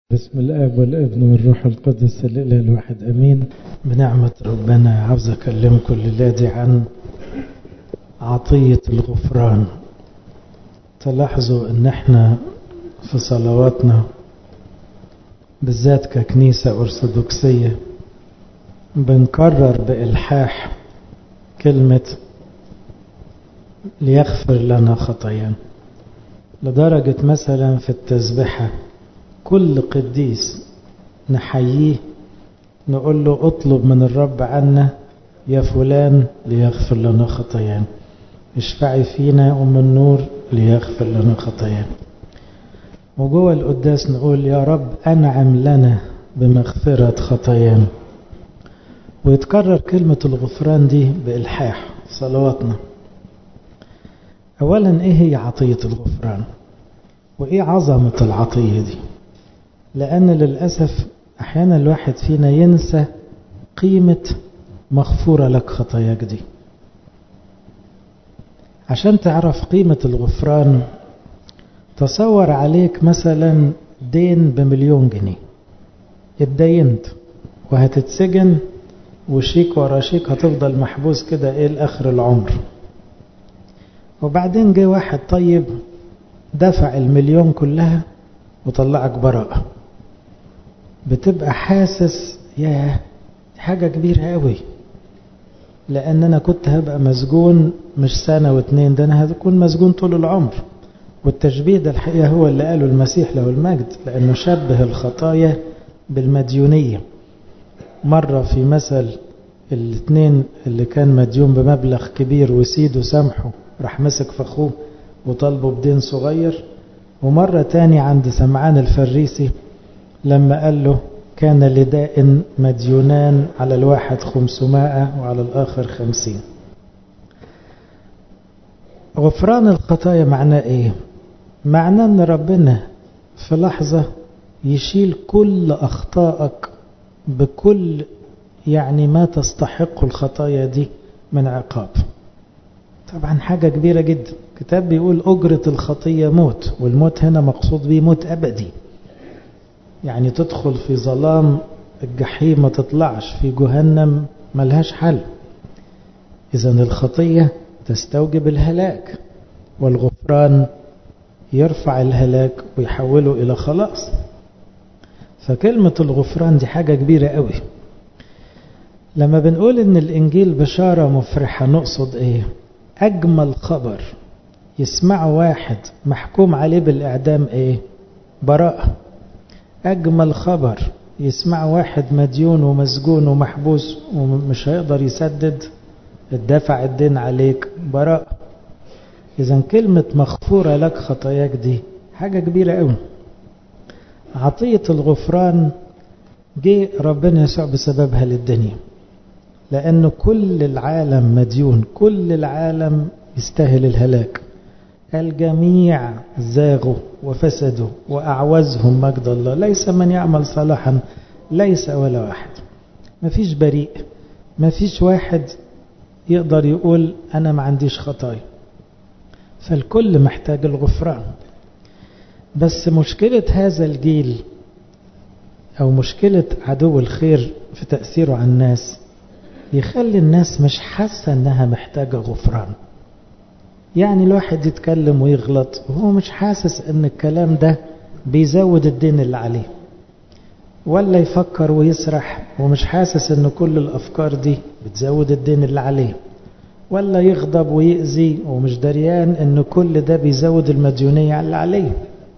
بسم الاب والابن والروح القدس الاله الواحد امين بنعمه ربنا عاوز اكلمكم الليله دي عن عطيه الغفران تلاحظوا ان احنا في صلواتنا بالذات ككنيسه ارثوذكسيه بنكرر بالحاح كلمه ليغفر لنا خطايانا لدرجه مثلا في التسبحه كل قديس نحييه نقول له اطلب من الرب عنا يا فلان ليغفر لنا خطايانا اشفعي فينا ام النور ليغفر لنا خطايانا وجوه القداس نقول يا رب انعم لنا بمغفرة خطايانا ويتكرر كلمة الغفران دي بإلحاح صلواتنا أولا إيه هي عطية الغفران وإيه عظمة العطية دي لأن للأسف أحيانا الواحد فينا ينسى قيمة مغفورة لك خطاياك دي عشان تعرف قيمة الغفران تصور عليك مثلا دين بمليون جنيه اتدينت وهتتسجن وشيك ورا شيك هتفضل محبوس كده ايه لاخر العمر وبعدين جه واحد طيب دفع المليون كلها وطلعك براءة بتبقى حاسس يا حاجة كبيرة قوي لأن أنا كنت هبقى مسجون مش سنة واتنين ده أنا هكون مسجون طول العمر والتشبيه ده الحقيقة هو اللي قاله المسيح له المجد لأنه شبه الخطايا بالمديونية مرة في مثل الاثنين اللي كان مديون بمبلغ كبير وسيده سامحه راح مسك في أخوه وطالبه بدين صغير ومرة تاني عند سمعان الفريسي لما قال له كان لداء مديونان على الواحد خمسمائة وعلى الآخر خمسين غفران الخطايا معناه ايه معناه ان ربنا في لحظة يشيل كل أخطائك بكل يعني ما تستحق الخطايا دي من عقاب طبعا حاجة كبيرة جدا كتاب بيقول أجرة الخطية موت والموت هنا مقصود به موت أبدي يعني تدخل في ظلام الجحيم ما تطلعش في جهنم ملهاش حل إذا الخطية تستوجب الهلاك والغفران يرفع الهلاك ويحوله إلى خلاص فكلمة الغفران دي حاجة كبيرة قوي لما بنقول إن الإنجيل بشارة مفرحة نقصد إيه أجمل خبر يسمعه واحد محكوم عليه بالإعدام إيه براءة أجمل خبر يسمعه واحد مديون ومسجون ومحبوس ومش هيقدر يسدد الدفع الدين عليك براءة إذا كلمة مغفورة لك خطاياك دي حاجة كبيرة قوي عطية الغفران جه ربنا يسوع بسببها للدنيا لأن كل العالم مديون كل العالم يستاهل الهلاك الجميع زاغوا وفسدوا وأعوزهم مجد الله ليس من يعمل صلاحا ليس ولا واحد ما فيش بريء ما فيش واحد يقدر يقول أنا ما عنديش خطايا فالكل محتاج الغفران بس مشكلة هذا الجيل أو مشكلة عدو الخير في تأثيره على الناس يخلي الناس مش حاسة انها محتاجة غفران يعني الواحد يتكلم ويغلط وهو مش حاسس ان الكلام ده بيزود الدين اللي عليه ولا يفكر ويسرح ومش حاسس ان كل الافكار دي بتزود الدين اللي عليه ولا يغضب ويأذي ومش دريان ان كل ده بيزود المديونية اللي عليه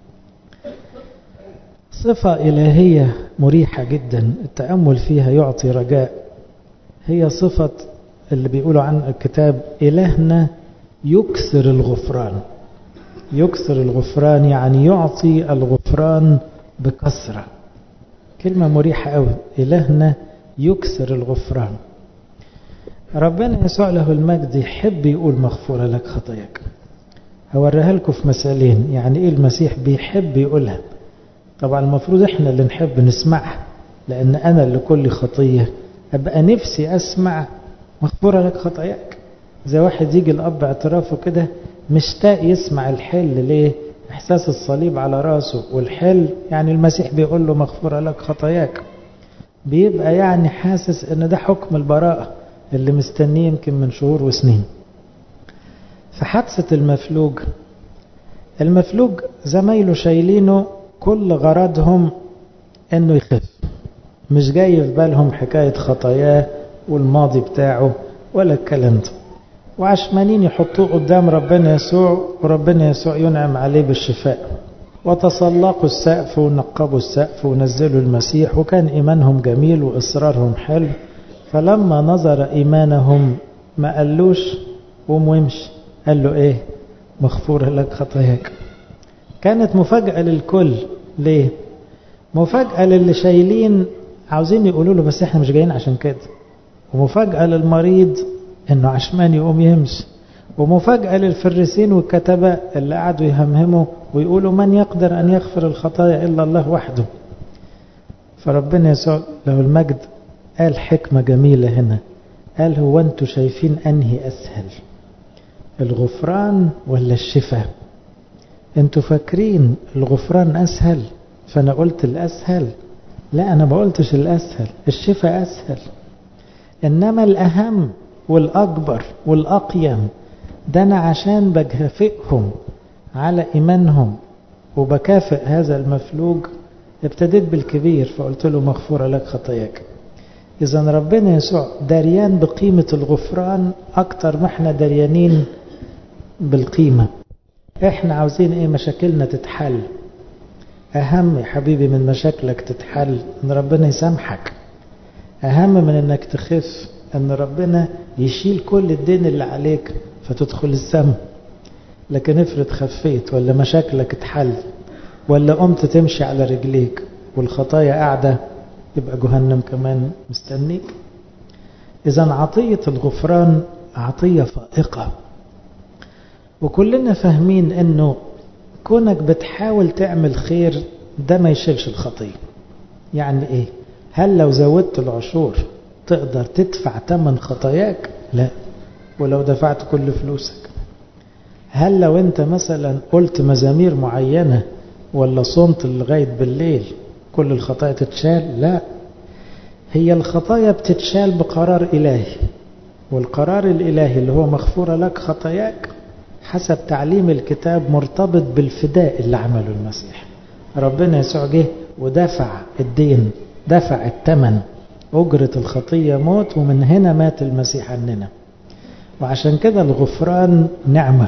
صفة إلهية مريحة جدا التأمل فيها يعطي رجاء هي صفة اللي بيقولوا عن الكتاب إلهنا يكسر الغفران يكسر الغفران يعني يعطي الغفران بكثرة كلمة مريحة قوي إلهنا يكسر الغفران ربنا يسوع له المجد يحب يقول مغفورة لك خطاياك هوريها لكم في مثالين يعني ايه المسيح بيحب يقولها طبعا المفروض احنا اللي نحب نسمعها لان انا اللي كل خطيه أبقى نفسي أسمع مغفورة لك خطاياك زي واحد يجي الأب اعترافه كده مشتاق يسمع الحل ليه إحساس الصليب على راسه والحل يعني المسيح بيقول له مغفورة لك خطاياك بيبقى يعني حاسس ان ده حكم البراءة اللي مستنيه يمكن من شهور وسنين في حادثة المفلوج المفلوج زمايله شايلينه كل غرضهم انه يخف مش جاي في بالهم حكاية خطاياه والماضي بتاعه ولا الكلام ده وعشمانين يحطوه قدام ربنا يسوع وربنا يسوع ينعم عليه بالشفاء وتسلقوا السقف ونقبوا السقف ونزلوا المسيح وكان إيمانهم جميل وإصرارهم حلو فلما نظر إيمانهم ما قالوش قوم وامشي قال له إيه مغفورة لك خطاياك كانت مفاجأة للكل ليه مفاجأة للي شايلين عاوزين يقولوا له بس احنا مش جايين عشان كده ومفاجأة للمريض انه عشمان يقوم يمشي ومفاجأة للفريسين والكتبة اللي قعدوا يهمهموا ويقولوا من يقدر أن يغفر الخطايا إلا الله وحده فربنا يسوع له المجد قال حكمة جميلة هنا قال هو أنتوا شايفين أنهي أسهل الغفران ولا الشفاء أنتوا فاكرين الغفران أسهل فأنا قلت الأسهل لا أنا ما قلتش الأسهل الشفاء أسهل إنما الأهم والأكبر والأقيم ده أنا عشان بكافئهم على إيمانهم وبكافئ هذا المفلوج ابتديت بالكبير فقلت له مغفورة لك خطاياك إذا ربنا يسوع دريان بقيمة الغفران أكتر ما احنا دريانين بالقيمة احنا عاوزين ايه مشاكلنا تتحل أهم يا حبيبي من مشاكلك تتحل إن ربنا يسامحك أهم من إنك تخف إن ربنا يشيل كل الدين اللي عليك فتدخل السماء لكن افرض خفيت ولا مشاكلك اتحل ولا قمت تمشي على رجليك والخطايا قاعدة يبقى جهنم كمان مستنيك إذا عطية الغفران عطية فائقة وكلنا فاهمين أنه كونك بتحاول تعمل خير ده ما يشيلش الخطية يعني إيه هل لو زودت العشور تقدر تدفع ثمن خطاياك لا ولو دفعت كل فلوسك هل لو انت مثلا قلت مزامير معينة ولا صمت لغاية بالليل كل الخطايا تتشال لا هي الخطايا بتتشال بقرار إلهي والقرار الإلهي اللي هو مغفورة لك خطاياك حسب تعليم الكتاب مرتبط بالفداء اللي عمله المسيح ربنا يسوع جه ودفع الدين دفع الثمن أجرة الخطية موت ومن هنا مات المسيح عننا وعشان كده الغفران نعمة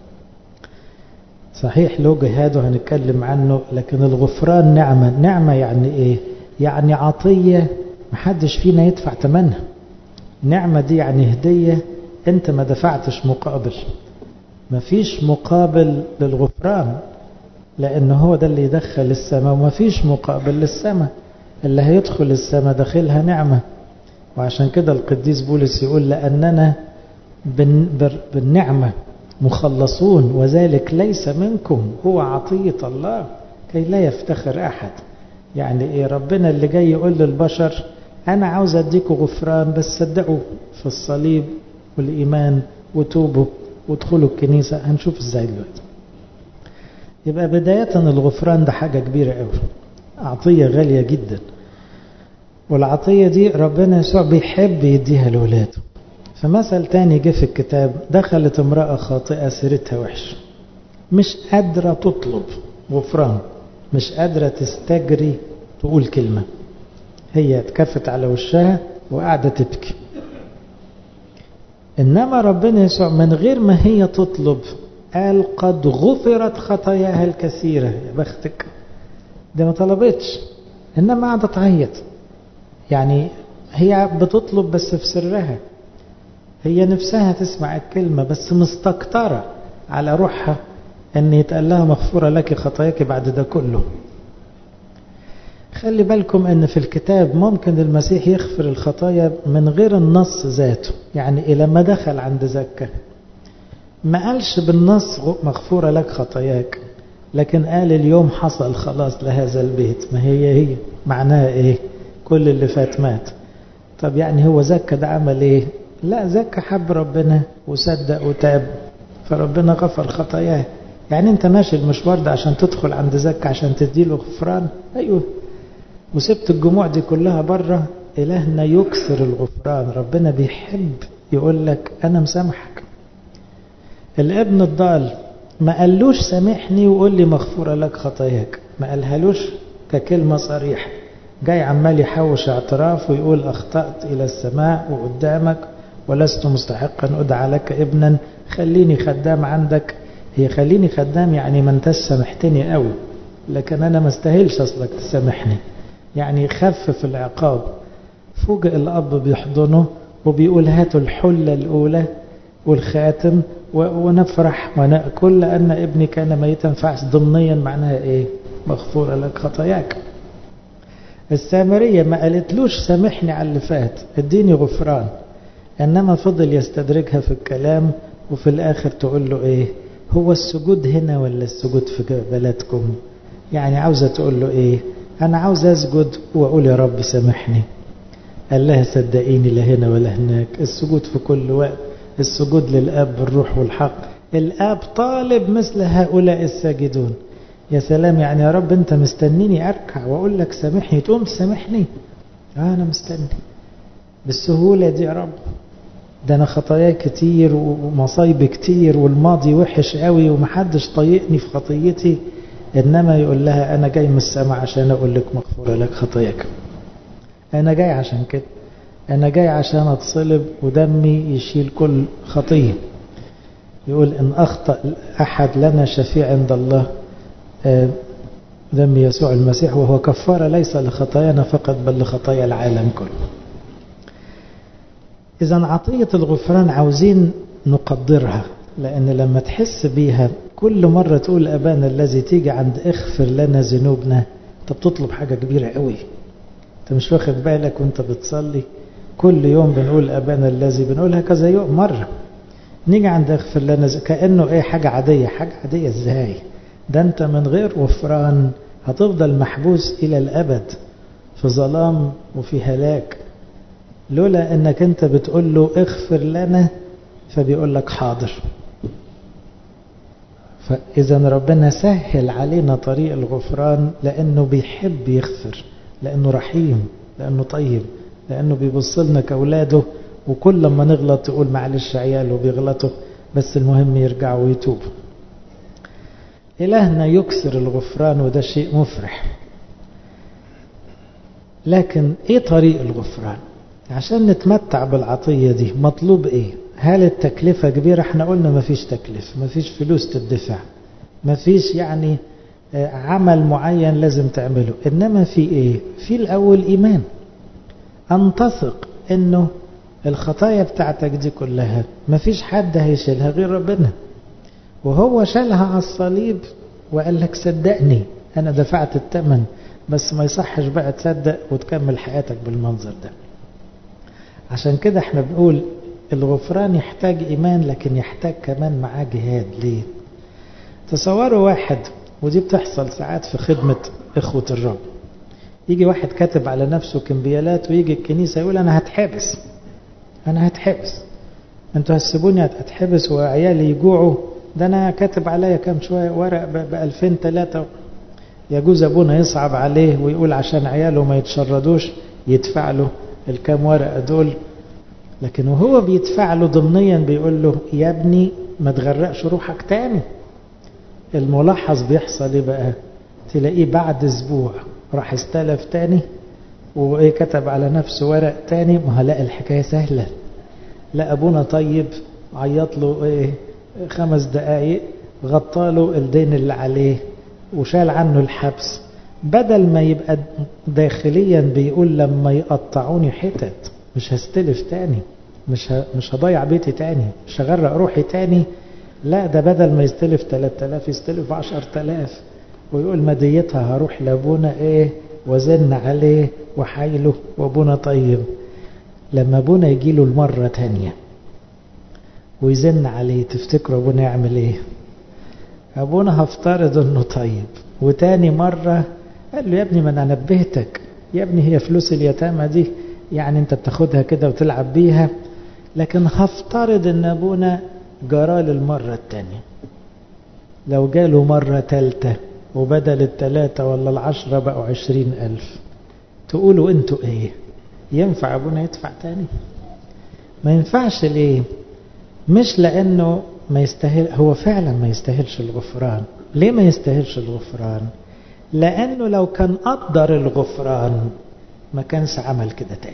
صحيح له جهاد وهنتكلم عنه لكن الغفران نعمة نعمة يعني ايه يعني عطية محدش فينا يدفع ثمنها نعمة دي يعني هدية انت ما دفعتش مقابل مفيش مقابل للغفران لان هو ده اللي يدخل السماء ومفيش مقابل للسماء اللي هيدخل السماء داخلها نعمة وعشان كده القديس بولس يقول لأننا بالنعمة مخلصون وذلك ليس منكم هو عطية الله كي لا يفتخر أحد يعني إيه ربنا اللي جاي يقول للبشر أنا عاوز أديكوا غفران بس صدقوا في الصليب والإيمان وتوبوا وادخلوا الكنيسة هنشوف إزاي دلوقتي يبقى بداية الغفران ده حاجة كبيرة قوي عطية غالية جدا والعطية دي ربنا يسوع بيحب يديها لولاده فمثل تاني جه في الكتاب دخلت امرأة خاطئة سيرتها وحش مش قادرة تطلب غفران مش قادرة تستجري تقول كلمة هي اتكفت على وشها وقاعدة تبكي إنما ربنا يسوع من غير ما هي تطلب قال قد غفرت خطاياها الكثيرة يا بختك دي ما طلبتش إنما قاعدة تعيط يعني هي بتطلب بس في سرها هي نفسها تسمع الكلمة بس مستكترة على روحها أن يتقال لها مغفورة لك خطاياك بعد ده كله خلي بالكم أن في الكتاب ممكن المسيح يغفر الخطايا من غير النص ذاته يعني إيه لما دخل عند زكا ما قالش بالنص مغفورة لك خطاياك لكن قال اليوم حصل خلاص لهذا البيت ما هي هي معناها ايه كل اللي فات مات طب يعني هو زكا ده عمل ايه لا زكا حب ربنا وصدق وتاب فربنا غفر خطاياه يعني انت ماشي المشوار ده عشان تدخل عند زك عشان تديله غفران ايوه وسبت الجموع دي كلها بره إلهنا يكسر الغفران ربنا بيحب يقول لك أنا مسامحك الابن الضال ما قالوش سامحني وقول لي مغفورة لك خطاياك ما قالهالوش ككلمة صريحة جاي عمال يحوش اعتراف ويقول أخطأت إلى السماء وقدامك ولست مستحقا أدعى لك ابنا خليني خدام عندك هي خليني خدام يعني ما انت سامحتني قوي لكن أنا ما استاهلش أصلك تسامحني يعني خفف العقاب فوجئ الأب بيحضنه وبيقول هاتوا الحلة الأولى والخاتم ونفرح ونأكل لأن ابني كان ميتا فعس ضمنيا معناها إيه مغفورة لك خطاياك السامرية ما قالتلوش سامحني على اللي فات اديني غفران إنما فضل يستدرجها في الكلام وفي الآخر تقول له إيه هو السجود هنا ولا السجود في بلدكم يعني عاوزة تقول له إيه أنا عاوز أسجد وأقول يا رب سامحني قال لها صدقيني لا هنا ولا هناك السجود في كل وقت السجود للأب بالروح والحق الآب طالب مثل هؤلاء الساجدون يا سلام يعني يا رب أنت مستنيني أركع وأقول لك سامحني تقوم تسامحني آه أنا مستني بالسهولة دي يا رب ده أنا خطاياي كتير ومصايب كتير والماضي وحش قوي ومحدش طايقني في خطيتي إنما يقول لها أنا جاي من السماء عشان أقول لك مغفورة لك خطاياك أنا جاي عشان كده أنا جاي عشان أتصلب ودمي يشيل كل خطية يقول إن أخطأ أحد لنا شفيع عند الله دم يسوع المسيح وهو كفارة ليس لخطايانا فقط بل لخطايا العالم كله إذا عطية الغفران عاوزين نقدرها لأن لما تحس بيها كل مرة تقول أبانا الذي تيجي عند اغفر لنا ذنوبنا أنت بتطلب حاجة كبيرة قوي أنت مش واخد بالك وأنت بتصلي كل يوم بنقول أبانا الذي بنقولها كذا يوم مرة نيجي عند اغفر لنا كأنه إيه حاجة عادية حاجة عادية إزاي ده أنت من غير غفران هتفضل محبوس إلى الأبد في ظلام وفي هلاك لولا أنك أنت بتقول له اغفر لنا فبيقول لك حاضر فإذا ربنا سهل علينا طريق الغفران لأنه بيحب يغفر لأنه رحيم لأنه طيب لأنه بيبص لنا كأولاده وكل ما نغلط يقول معلش عياله بيغلطوا بس المهم يرجعوا ويتوبوا إلهنا يكسر الغفران وده شيء مفرح لكن إيه طريق الغفران عشان نتمتع بالعطية دي مطلوب إيه هل التكلفة كبيرة احنا قلنا مفيش تكلفة مفيش فلوس تدفع مفيش يعني عمل معين لازم تعمله إنما في إيه في الأول إيمان أن تثق إنه الخطايا بتاعتك دي كلها مفيش حد هيشيلها غير ربنا وهو شالها على الصليب وقال لك صدقني أنا دفعت الثمن بس ما يصحش بقى تصدق وتكمل حياتك بالمنظر ده عشان كده احنا بنقول الغفران يحتاج إيمان لكن يحتاج كمان معاه جهاد ليه تصوروا واحد ودي بتحصل ساعات في خدمة إخوة الرب يجي واحد كاتب على نفسه كمبيالات ويجي الكنيسة يقول أنا هتحبس أنا هتحبس أنتوا هتسيبوني أتحبس وعيالي يجوعوا ده أنا كاتب عليا كام شوية ورق بألفين ثلاثة يجوز أبونا يصعب عليه ويقول عشان عياله ما يتشردوش يدفع له الكام ورقة دول لكن وهو بيدفع له ضمنيا بيقول له يا ابني ما تغرقش روحك تاني الملاحظ بيحصل ايه بقى تلاقيه بعد اسبوع راح استلف تاني وايه كتب على نفسه ورق تاني ما هلاقي الحكايه سهله لا ابونا طيب عيط له ايه خمس دقايق غطى له الدين اللي عليه وشال عنه الحبس بدل ما يبقى داخليا بيقول لما يقطعوني حتت مش هستلف تاني مش مش هضيع بيتي تاني مش هغرق روحي تاني لا ده بدل ما يستلف 3000 يستلف 10000 ويقول مديتها هروح لابونا ايه وزن عليه وحايله وابونا طيب لما ابونا يجي له المرة تانية ويزن عليه تفتكروا ابونا يعمل ايه ابونا هفترض انه طيب وتاني مرة قال له يا ابني ما انا نبهتك يا ابني هي فلوس اليتامى دي يعني انت بتاخدها كده وتلعب بيها لكن هفترض ان ابونا جرى للمرة التانية لو جاله مرة تالتة وبدل التلاتة ولا العشرة بقوا عشرين ألف تقولوا انتوا ايه ينفع ابونا يدفع تاني ما ينفعش ليه مش لانه ما يستاهل هو فعلا ما يستاهلش الغفران ليه ما يستاهلش الغفران لانه لو كان قدر الغفران ما كانش عمل كده تاني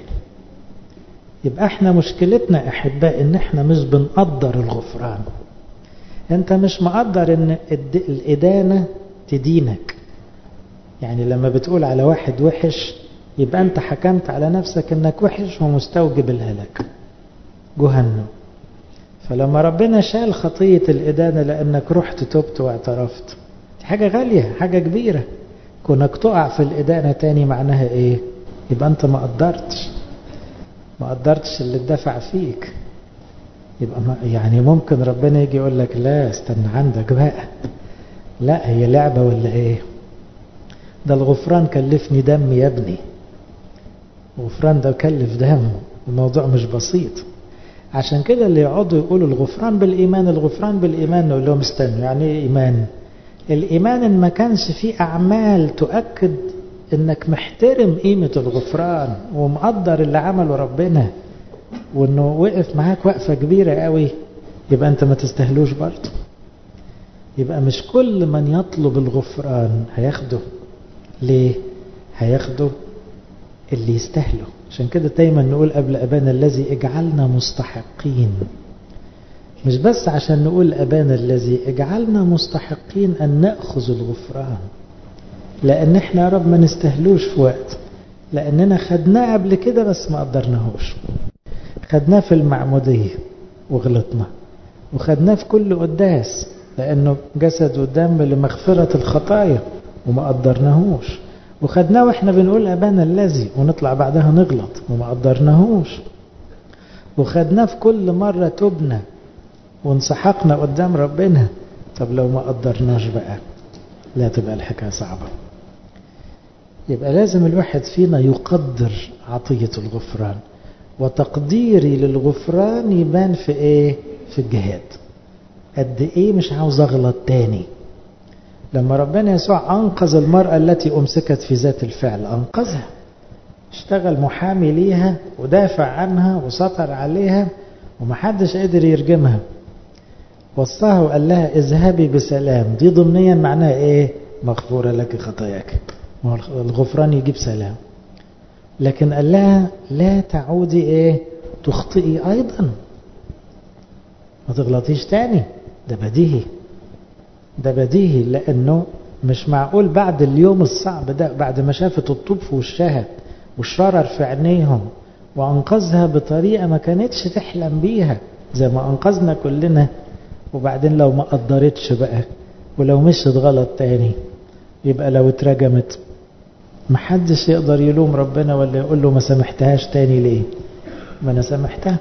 يبقى احنا مشكلتنا احباء ان احنا مش بنقدر الغفران انت مش مقدر ان الادانة تدينك يعني لما بتقول على واحد وحش يبقى انت حكمت على نفسك انك وحش ومستوجب الهلاك جهنم فلما ربنا شال خطية الإدانة لأنك رحت تبت واعترفت دي حاجة غالية حاجة كبيرة كونك تقع في الإدانة تاني معناها إيه يبقى أنت ما قدرتش ما قدرتش اللي اتدفع فيك يبقى ما يعني ممكن ربنا يجي يقول لك لا استنى عندك بقى لا هي لعبة ولا ايه ده الغفران كلفني دم يا ابني الغفران ده كلف دم الموضوع مش بسيط عشان كده اللي يقعدوا يقولوا الغفران بالإيمان الغفران بالإيمان نقول لهم استنوا يعني ايه إيمان الإيمان إن ما كانش فيه أعمال تؤكد إنك محترم قيمة الغفران ومقدر اللي عمله ربنا وإنه وقف معاك وقفة كبيرة قوي يبقى أنت ما تستهلوش برضه يبقى مش كل من يطلب الغفران هياخده ليه هياخده اللي يستاهله عشان كده دايما نقول قبل أبانا الذي اجعلنا مستحقين مش بس عشان نقول أبانا الذي اجعلنا مستحقين أن نأخذ الغفران لأن احنا يا رب ما نستهلوش في وقت لأننا خدناه قبل كده بس ما قدرناهوش خدناه في المعمودية وغلطنا وخدناه في كل قداس لأنه جسد ودم لمغفرة الخطايا وما قدرناهوش وخدناه واحنا بنقول أبانا الذي ونطلع بعدها نغلط وما قدرناهوش وخدناه في كل مرة تبنا وانسحقنا قدام ربنا طب لو ما قدرناش بقى لا تبقى الحكاية صعبة يبقى لازم الواحد فينا يقدر عطية الغفران وتقديري للغفران يبان في ايه في الجهاد قد ايه مش عاوز اغلط تاني لما ربنا يسوع انقذ المرأة التي امسكت في ذات الفعل انقذها اشتغل محامي ليها ودافع عنها وسطر عليها ومحدش قدر يرجمها وصاها وقال لها اذهبي بسلام دي ضمنيا معناها ايه مغفورة لك خطاياك الغفران يجيب سلام لكن قال لها لا تعودي ايه تخطئي ايضا ما تغلطيش تاني ده بديهي ده بديهي لانه مش معقول بعد اليوم الصعب ده بعد ما شافت الطوب في وشها وشرر في عينيهم وانقذها بطريقه ما كانتش تحلم بيها زي ما انقذنا كلنا وبعدين لو ما قدرتش بقى ولو مشت غلط تاني يبقى لو اترجمت محدش يقدر يلوم ربنا ولا يقول له ما سامحتهاش تاني ليه ما انا سامحتها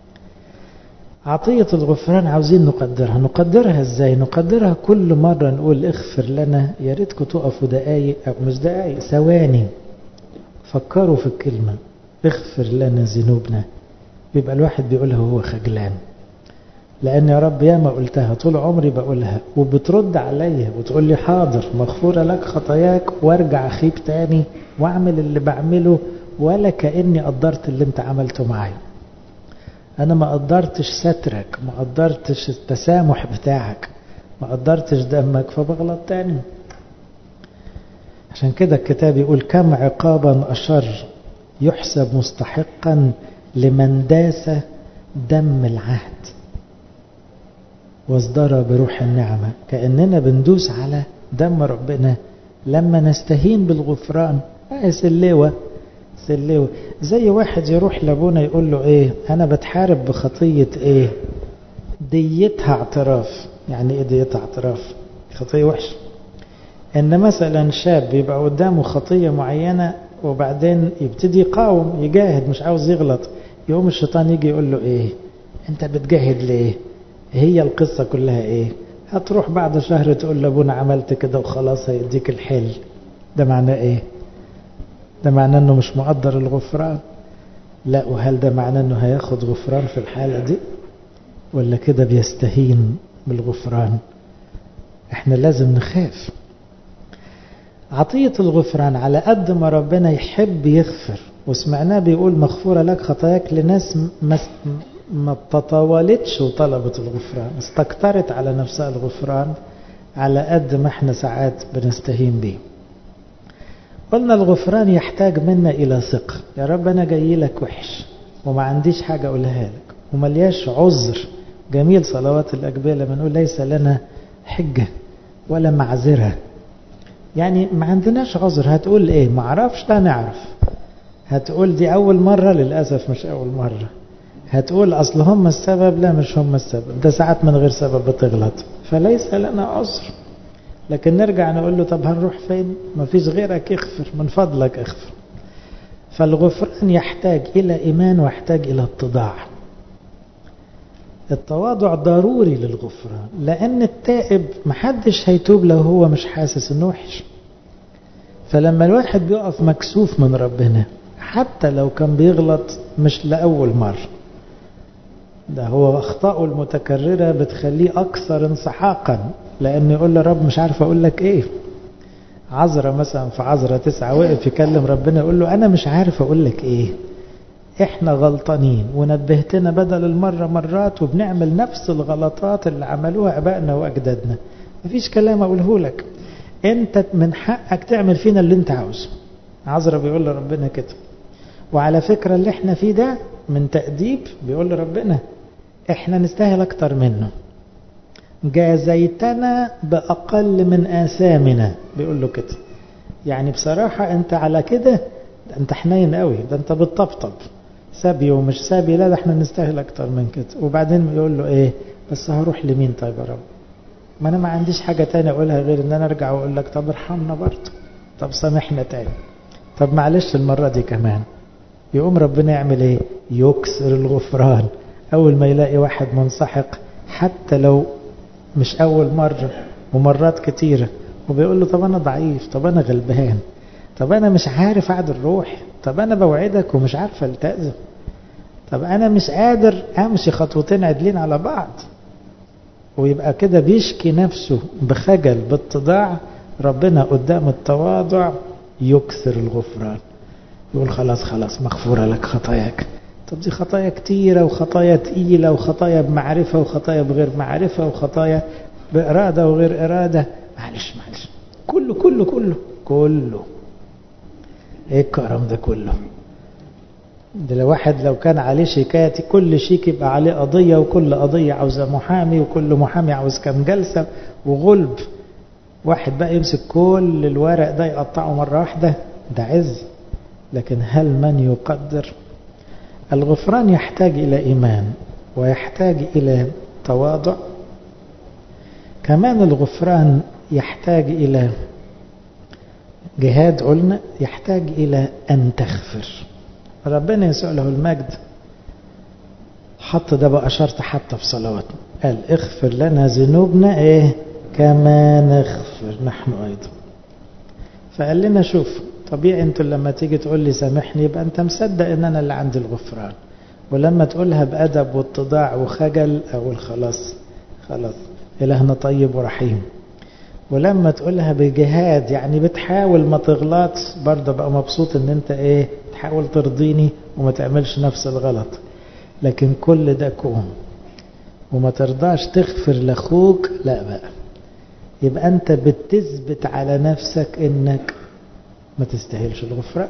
عطية الغفران عاوزين نقدرها نقدرها ازاي نقدرها كل مرة نقول اغفر لنا يا ريتكم تقفوا دقايق او مش دقايق ثواني فكروا في الكلمة اغفر لنا ذنوبنا بيبقى الواحد بيقولها وهو خجلان لأن يا رب ياما قلتها طول عمري بقولها وبترد عليا وتقول لي حاضر مغفورة لك خطاياك وارجع أخيب تاني واعمل اللي بعمله ولا كأني قدرت اللي انت عملته معايا أنا ما قدرتش سترك ما قدرتش التسامح بتاعك ما قدرتش دمك فبغلط تاني عشان كده الكتاب يقول كم عقابا أشر يحسب مستحقا لمن داس دم العهد واصدر بروح النعمة كأننا بندوس على دم ربنا لما نستهين بالغفران آه سلوة سلوة زي واحد يروح لابونا يقول له ايه انا بتحارب بخطية ايه ديتها اعتراف يعني ايه ديتها اعتراف خطية وحشة ان مثلا شاب يبقى قدامه خطية معينة وبعدين يبتدي يقاوم يجاهد مش عاوز يغلط يقوم الشيطان يجي يقول له ايه انت بتجاهد ليه هي القصة كلها ايه هتروح بعد شهر تقول لابونا عملت كده وخلاص هيديك الحل ده معناه ايه ده معناه انه مش مقدر الغفران لا وهل ده معناه انه هياخد غفران في الحالة دي ولا كده بيستهين بالغفران احنا لازم نخاف عطية الغفران على قد ما ربنا يحب يغفر وسمعناه بيقول مغفورة لك خطاياك لناس ما ما تطاولتش وطلبت الغفران استكترت على نفسها الغفران على قد ما احنا ساعات بنستهين بيه قلنا الغفران يحتاج منا إلى ثقة يا رب أنا جاي لك وحش وما عنديش حاجة أقولها لك وملياش عذر جميل صلوات الأجبية لما نقول ليس لنا حجة ولا معذرة يعني ما عندناش عذر هتقول ايه ما عرفش لا نعرف هتقول دي أول مرة للأسف مش أول مرة هتقول أصل هم السبب لا مش هم السبب ده ساعات من غير سبب بتغلط فليس لنا عذر لكن نرجع نقول له طب هنروح فين ما فيش غيرك اغفر من فضلك اغفر فالغفران يحتاج إلى إيمان ويحتاج إلى اتضاع التواضع ضروري للغفران لأن التائب محدش هيتوب لو هو مش حاسس انه وحش فلما الواحد بيقف مكسوف من ربنا حتى لو كان بيغلط مش لأول مرة ده هو أخطاءه المتكررة بتخليه أكثر انسحاقا لأن يقول له رب مش عارف أقول لك إيه عذرة مثلا في عذرة تسعة وقف يكلم ربنا يقول له أنا مش عارف أقول لك إيه إحنا غلطانين ونبهتنا بدل المرة مرات وبنعمل نفس الغلطات اللي عملوها أبائنا وأجدادنا مفيش كلام أقوله لك أنت من حقك تعمل فينا اللي أنت عاوزه عذرة بيقول لربنا كده وعلى فكرة اللي احنا فيه ده من تأديب بيقول لربنا احنا نستاهل اكتر منه جازيتنا بأقل من آثامنا بيقول له كده يعني بصراحة انت على كده انت حنين قوي ده انت بتطبطب سابي ومش سابي لا ده احنا نستاهل اكتر من كده وبعدين بيقول له ايه بس هروح لمين طيب يا رب ما انا ما عنديش حاجة تانية اقولها غير ان انا ارجع واقول لك طب ارحمنا برضه طب سامحنا تاني طب معلش المرة دي كمان يقوم ربنا يعمل ايه يكسر الغفران اول ما يلاقي واحد منسحق حتى لو مش اول مرة ومرات كتيرة وبيقول له طب انا ضعيف طب انا غلبان طب انا مش عارف اعدل روحي طب انا بوعدك ومش عارف التزم طب انا مش قادر امشي خطوتين عدلين على بعض ويبقى كده بيشكي نفسه بخجل باتضاع ربنا قدام التواضع يكثر الغفران يقول خلاص خلاص مغفورة لك خطاياك طب دي خطايا كتيرة وخطايا تقيلة وخطايا بمعرفة وخطايا بغير معرفة وخطايا بإرادة وغير إرادة معلش معلش كله كله كله كله ايه الكرم ده كله ده لو واحد لو كان عليه شيكات كل شيك يبقى عليه قضية وكل قضية عاوزة محامي وكل محامي عاوز كام جلسة وغلب واحد بقى يمسك كل الورق ده يقطعه مرة واحدة ده عز لكن هل من يقدر الغفران يحتاج إلى إيمان ويحتاج إلى تواضع كمان الغفران يحتاج إلى جهاد قلنا يحتاج إلى أن تغفر ربنا يسوع له المجد حط ده بقى شرط حتى في صلواتنا قال اغفر لنا ذنوبنا ايه كما نغفر نحن ايضا فقال لنا شوف طبيعي انت لما تيجي تقول لي سامحني يبقى انت مصدق ان انا اللي عندي الغفران ولما تقولها بأدب واتضاع وخجل اقول خلاص خلاص إلهنا طيب ورحيم ولما تقولها بجهاد يعني بتحاول ما تغلطش برضه بقى مبسوط ان انت ايه تحاول ترضيني وما تعملش نفس الغلط لكن كل ده كوم وما ترضاش تغفر لاخوك لا بقى يبقى انت بتثبت على نفسك انك ما تستاهلش الغفران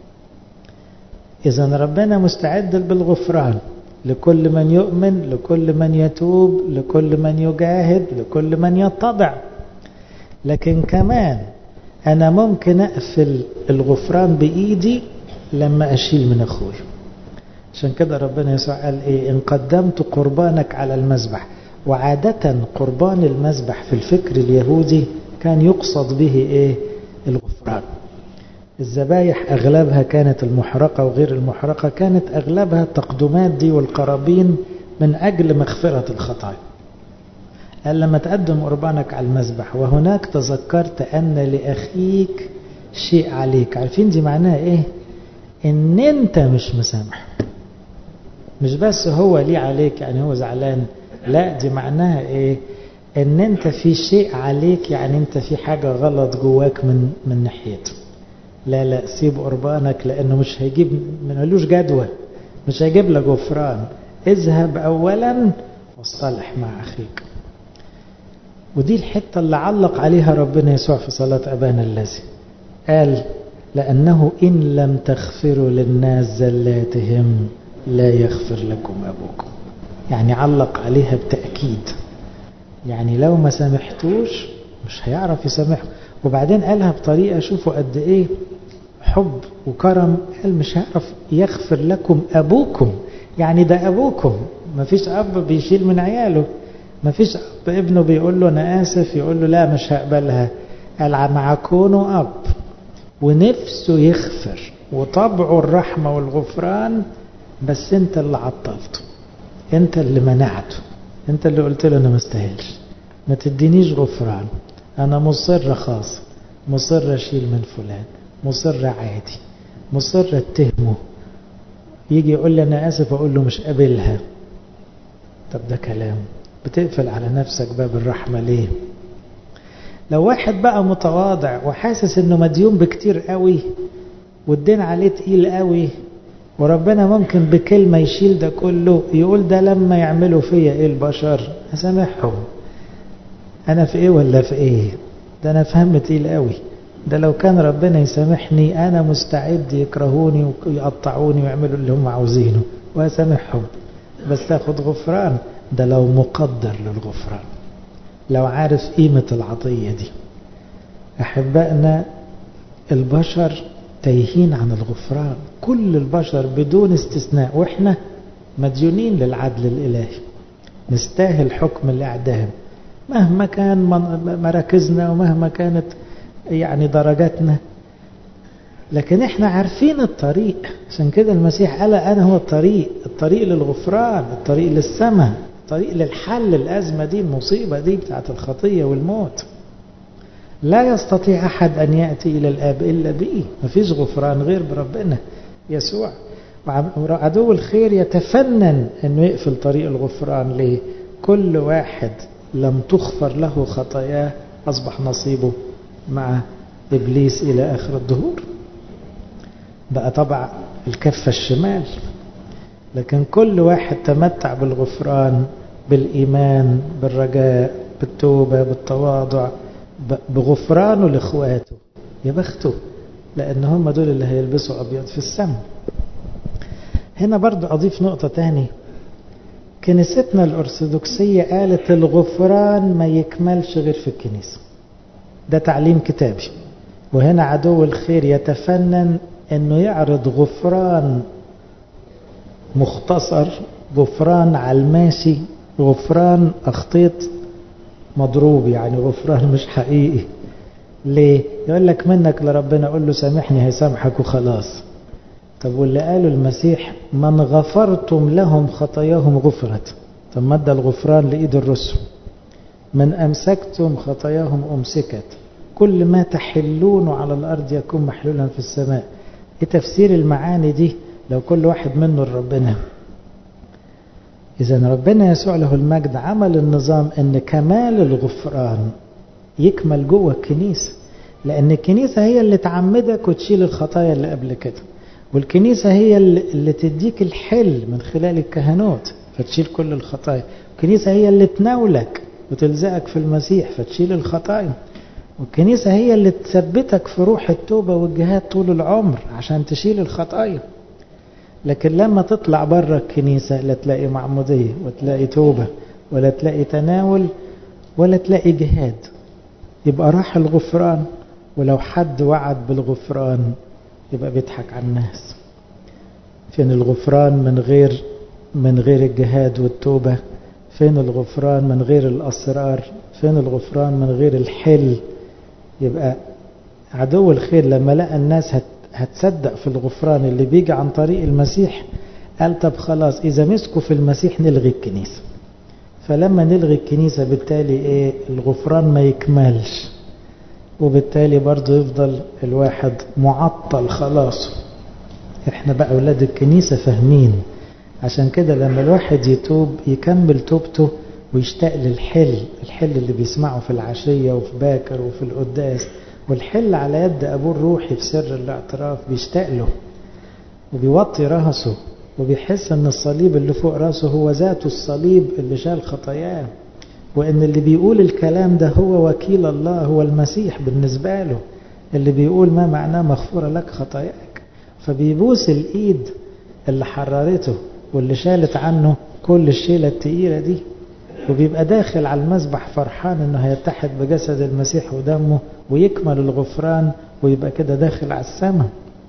اذا ربنا مستعد بالغفران لكل من يؤمن لكل من يتوب لكل من يجاهد لكل من يتضع لكن كمان أنا ممكن أقفل الغفران بإيدي لما أشيل من أخوي عشان كده ربنا يسوع قال إيه إن قدمت قربانك على المذبح وعادة قربان المذبح في الفكر اليهودي كان يقصد به إيه الغفران الذبايح أغلبها كانت المحرقة وغير المحرقة كانت أغلبها التقدمات دي والقرابين من أجل مغفرة الخطايا قال لما تقدم قربانك على المذبح وهناك تذكرت أن لأخيك شيء عليك عارفين دي معناها إيه إن أنت مش مسامح مش بس هو ليه عليك يعني هو زعلان لا دي معناها إيه ان انت في شيء عليك يعني انت في حاجة غلط جواك من من ناحيته لا لا سيب قربانك لانه مش هيجيب ملوش جدوى مش هيجيب لك غفران اذهب اولا واصطلح مع اخيك ودي الحتة اللي علق عليها ربنا يسوع في صلاة أبانا الذي قال لأنه إن لم تغفروا للناس زلاتهم لا يغفر لكم أبوكم يعني علق عليها بتأكيد يعني لو ما سامحتوش مش هيعرف يسامحه وبعدين قالها بطريقة شوفوا قد إيه حب وكرم قال مش هيعرف يغفر لكم أبوكم يعني ده أبوكم ما فيش أب بيشيل من عياله ما فيش أب ابنه بيقول له أنا آسف يقول له لا مش هقبلها قال مع كونه أب ونفسه يغفر وطبعه الرحمة والغفران بس انت اللي عطلته انت اللي منعته انت اللي قلت له انا ما استاهلش ما تدينيش غفران انا مصر خاص مصر اشيل من فلان مصر عادي مصر اتهمه يجي يقول لي انا اسف اقول له مش قابلها طب ده كلام بتقفل على نفسك باب الرحمة ليه لو واحد بقى متواضع وحاسس انه مديون بكتير قوي والدين عليه تقيل قوي وربنا ممكن بكلمة يشيل ده كله يقول ده لما يعملوا فيا ايه البشر اسامحهم انا في ايه ولا في ايه ده انا فهم تقيل قوي ده لو كان ربنا يسامحني انا مستعد يكرهوني ويقطعوني ويعملوا اللي هم عاوزينه واسامحهم بس تاخد غفران ده لو مقدر للغفران لو عارف قيمة العطية دي أحبائنا البشر تايهين عن الغفران كل البشر بدون استثناء وإحنا مديونين للعدل الإلهي نستاهل حكم الإعدام مهما كان مراكزنا ومهما كانت يعني درجاتنا لكن احنا عارفين الطريق عشان كده المسيح قال انا هو الطريق الطريق للغفران الطريق للسماء الطريق للحل الازمه دي المصيبه دي بتاعت الخطيه والموت لا يستطيع احد ان ياتي الى الاب الا به مفيش غفران غير بربنا يسوع وعدو الخير يتفنن انه يقفل طريق الغفران ليه كل واحد لم تغفر له خطاياه اصبح نصيبه مع ابليس الى اخر الدهور بقى طبع الكفة الشمال لكن كل واحد تمتع بالغفران بالإيمان بالرجاء بالتوبة بالتواضع بغفرانه لإخواته يا بخته لأن هم دول اللي هيلبسوا أبيض في السماء هنا برضو أضيف نقطة تاني كنيستنا الأرثوذكسية قالت الغفران ما يكملش غير في الكنيسة ده تعليم كتابي وهنا عدو الخير يتفنن انه يعرض غفران مختصر غفران علماسي غفران اخطيت مضروب يعني غفران مش حقيقي ليه يقول لك منك لربنا قول له سامحني هيسامحك وخلاص طب واللي قاله المسيح من غفرتم لهم خطاياهم غفرت طب ما ادى الغفران لايد الرسل من امسكتم خطاياهم امسكت كل ما تحلون على الارض يكون محلولا في السماء ايه تفسير المعاني دي لو كل واحد منه لربنا اذا ربنا يسوع له المجد عمل النظام ان كمال الغفران يكمل جوه الكنيسه لان الكنيسه هي اللي تعمدك وتشيل الخطايا اللي قبل كده والكنيسه هي اللي تديك الحل من خلال الكهنوت فتشيل كل الخطايا الكنيسه هي اللي تناولك وتلزقك في المسيح فتشيل الخطايا والكنيسة هي اللي تثبتك في روح التوبة والجهاد طول العمر عشان تشيل الخطايا لكن لما تطلع بره الكنيسة لا تلاقي معمودية وتلاقي توبة ولا تلاقي تناول ولا تلاقي جهاد يبقى راح الغفران ولو حد وعد بالغفران يبقى بيضحك على الناس فين الغفران من غير من غير الجهاد والتوبة فين الغفران من غير الأسرار فين الغفران من غير الحل يبقى عدو الخير لما لقى الناس هت هتصدق في الغفران اللي بيجي عن طريق المسيح قال طب خلاص إذا مسكوا في المسيح نلغي الكنيسة فلما نلغي الكنيسة بالتالي إيه الغفران ما يكملش وبالتالي برضه يفضل الواحد معطل خلاص احنا بقى أولاد الكنيسة فاهمين عشان كده لما الواحد يتوب يكمل توبته ويشتاق للحل الحل اللي بيسمعه في العشية وفي باكر وفي القداس والحل على يد أبوه الروحي في سر الاعتراف بيشتاق له وبيوطي راسه وبيحس ان الصليب اللي فوق راسه هو ذاته الصليب اللي شال خطاياه وان اللي بيقول الكلام ده هو وكيل الله هو المسيح بالنسبة له اللي بيقول ما معناه مغفورة لك خطاياك فبيبوس الايد اللي حررته واللي شالت عنه كل الشيلة التقيلة دي وبيبقى داخل على المسبح فرحان انه هيتحد بجسد المسيح ودمه ويكمل الغفران ويبقى كده داخل على السماء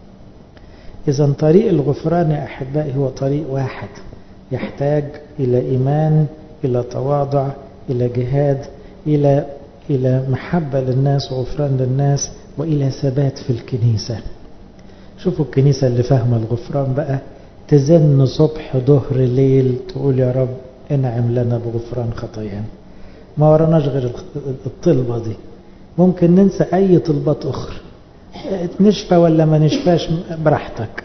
إذا طريق الغفران يا أحبائي هو طريق واحد يحتاج إلى إيمان إلى تواضع إلى جهاد إلى إلى محبة للناس وغفران للناس وإلى ثبات في الكنيسة شوفوا الكنيسة اللي فاهمة الغفران بقى تزن صبح ظهر ليل تقول يا رب انعم لنا بغفران خطايانا ما وراناش غير الطلبة دي ممكن ننسى أي طلبات أخرى نشفى ولا ما نشفاش براحتك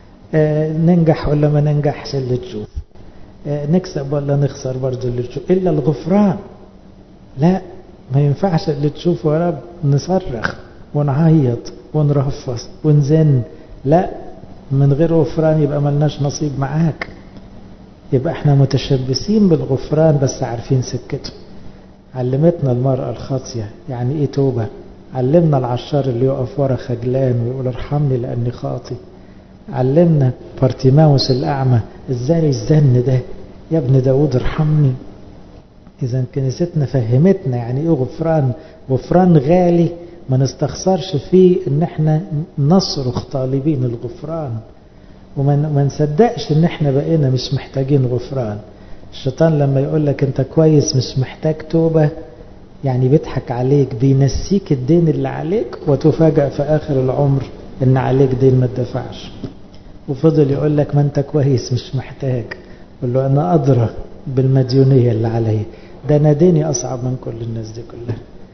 ننجح ولا ما ننجحش اللي تشوف نكسب ولا نخسر برضه اللي تشوف إلا الغفران لا ما ينفعش اللي تشوفه يا رب نصرخ ونعيط ونرفص ونزن لا من غير غفران يبقى ملناش نصيب معاك يبقى احنا متشبثين بالغفران بس عارفين سكته علمتنا المرأة الخاطية يعني ايه توبة علمنا العشار اللي يقف ورا خجلان ويقول ارحمني لاني خاطي علمنا بارتيماوس الاعمى ازاي الزن ده يا ابن داود ارحمني اذا كنيستنا فهمتنا يعني ايه غفران غفران غالي ما نستخسرش فيه ان احنا نصرخ طالبين الغفران وما نصدقش ان احنا بقينا مش محتاجين غفران الشيطان لما يقول لك انت كويس مش محتاج توبة يعني بيضحك عليك بينسيك الدين اللي عليك وتفاجأ في آخر العمر ان عليك دين ما تدفعش وفضل يقول لك ما انت كويس مش محتاج قل له انا ادرى بالمديونية اللي عليا ده انا ديني اصعب من كل الناس دي كلها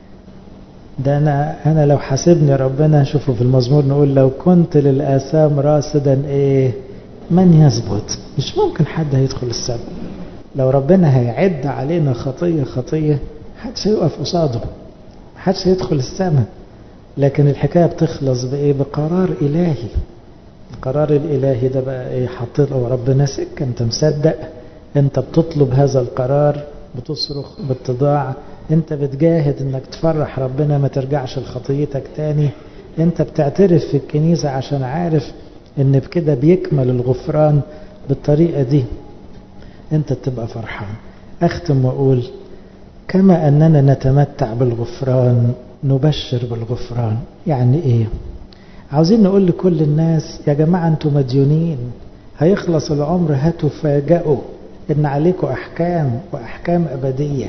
ده انا انا لو حاسبني ربنا شوفوا في المزمور نقول لو كنت للآثام راصدا ايه من يثبت مش ممكن حد هيدخل السبب لو ربنا هيعد علينا خطية خطية محدش هيقف قصاده محدش هيدخل السماء لكن الحكاية بتخلص بإيه بقرار إلهي القرار الإلهي ده بقى إيه حاطط له ربنا سكة أنت مصدق أنت بتطلب هذا القرار بتصرخ باتضاع أنت بتجاهد أنك تفرح ربنا ما ترجعش لخطيتك تاني أنت بتعترف في الكنيسة عشان عارف أن بكده بيكمل الغفران بالطريقة دي أنت تبقى فرحان أختم وأقول كما أننا نتمتع بالغفران نبشر بالغفران يعني إيه عاوزين نقول لكل الناس يا جماعة أنتم مديونين هيخلص العمر هتفاجئوا إن عليكم أحكام وأحكام أبدية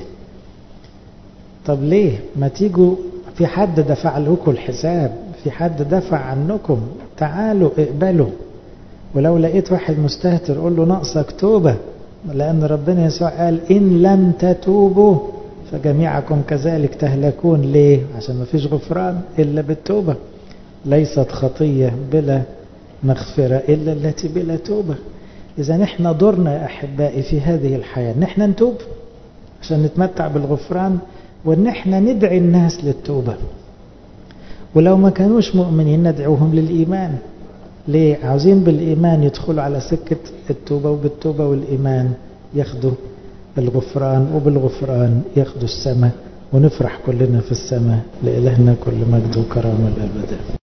طب ليه ما تيجوا في حد دفع لكم الحساب في حد دفع عنكم تعالوا اقبلوا ولو لقيت واحد مستهتر قول له ناقصك توبة لأن ربنا يسوع قال إن لم تتوبوا فجميعكم كذلك تهلكون ليه عشان ما فيش غفران إلا بالتوبة ليست خطية بلا مغفرة إلا التي بلا توبة إذا نحن دورنا يا أحبائي في هذه الحياة نحن نتوب عشان نتمتع بالغفران وان احنا ندعي الناس للتوبة ولو ما كانوش مؤمنين ندعوهم للإيمان ليه عاوزين بالإيمان يدخلوا على سكة التوبة وبالتوبة والإيمان ياخدوا الغفران وبالغفران ياخدوا السماء ونفرح كلنا في السماء لإلهنا كل مجد وكرامة الأبدا